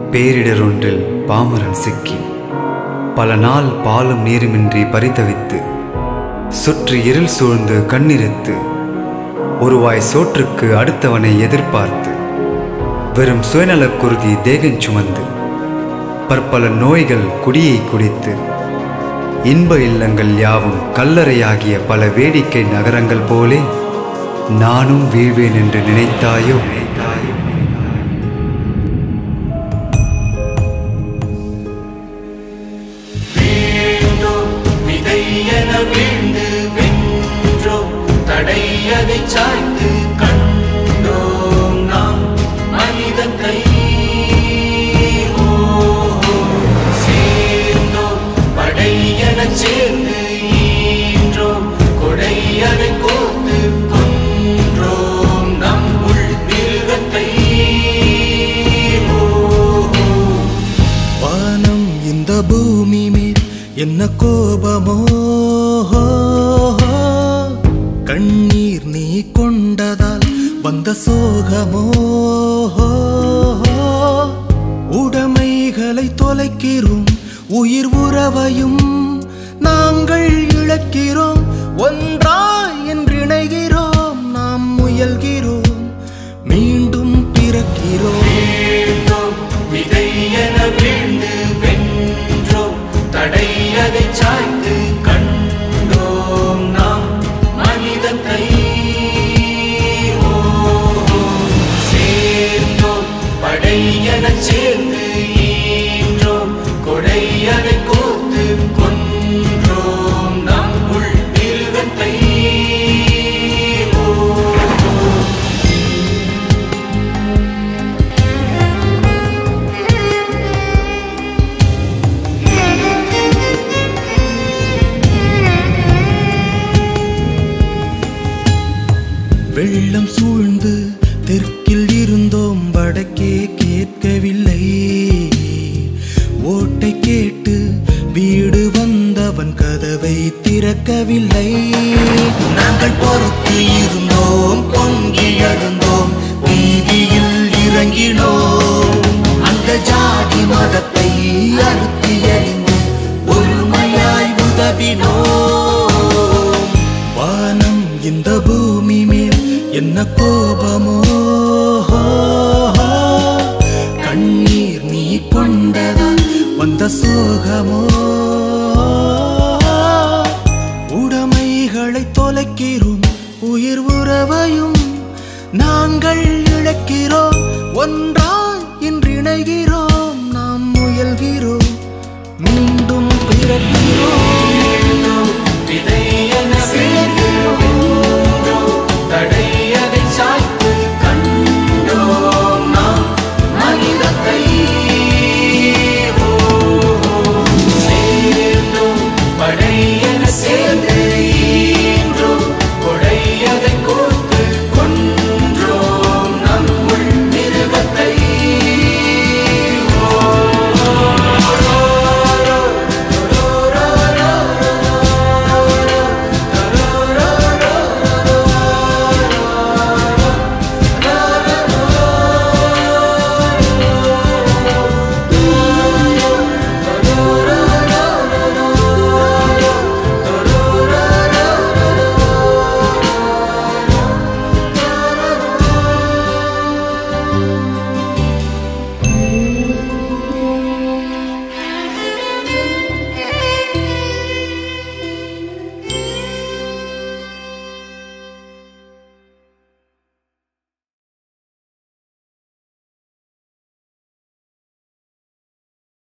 பேரிடர் ஒன்றில் பாமரன் சிக்கி பல நாள் பாலும் நீருமின்றி பரிதவித்து சுற்றி இருள் சூழ்ந்து கண்ணிருத்து ஒருவாய் சோற்றுக்கு அடுத்தவனை எதிர்பார்த்து வெறும் சுயநலக் குருதி தேகஞ் சுமந்து பற்பல நோய்கள் குடியை குடித்து இன்ப இல்லங்கள் யாவும் கல்லறையாகிய பல வேடிக்கை நகரங்கள் போலே நானும் வீழ்வேன் என்று நினைத்தாயோ நினைத்தாயோ வீழ்ந்தோம் விதை என வீழ்ந்து வென்றோம் தடையதை சாய்த்து கண்டோம் நாம் மனிதன் கை ஓஹோ. சேர்ந்தோம் படை எனச் சேர்ந்து ஈன்றோம் கொடையதை கோர்த்து கொன்றோம் நம் உள் மிருகத்தை ஓஹோ. வானம் இந்த பூமி மேல் என்ன கோபமோ கண்ணீர் நீ கொண்டதால் வந்த சோகமோ உடைமைகளை தொலைக்கிறோம் உயிர் உறவையும் நாங்கள் இழக்கிறோம் ஒன்றாய் என்றிணைகிறோம் நாம் முயல்கிறோம் மீண்டும் பிறக்கிறோம் வீழ்ந்தோம் விதை என வீழ்ந்து வென்றோம் தடை அதை சாய்த்து கண்டோம் நாம் மனிதன் கை ஓஹோ. சேர்ந்தோம் படை எனச் சேர்ந்து ஈன்றோம் கொடை அதை கோர்த்து கொன்றோம் நம் உள் மிருகத்தை ஓஹோ. வெள்ளம் சூழ்ந்து தெற்கில் இருந்தோம் வடக்கே கேட்கவில்லை ஓட்டை கேட்டு வீடு வந்தவன் கதவை திறக்கவில்லை நாங்கள் பொறுத்து இருந்தோம் பொங்கி எழுந்தோம் வீதியில் இறங்கினோம் அந்த ஜாதி மதத்தை அறுத்து எறிந்து ஒருமையாய் உதவினோம் வானம் இந்த பூமி மேல் என்ன கோபமோ கண்ணீர் நீ கொண்டதால் வந்த சோகமோ உடைமைகளை தொலைக்கிறோம் உயிர் உறவையும் நாங்கள் இழக்கிறோம் ஒன்றாய் இன்றிணைகிறோம் நாம் முயல்கிறோம் மீண்டும் பிறக்கிறோம் விதை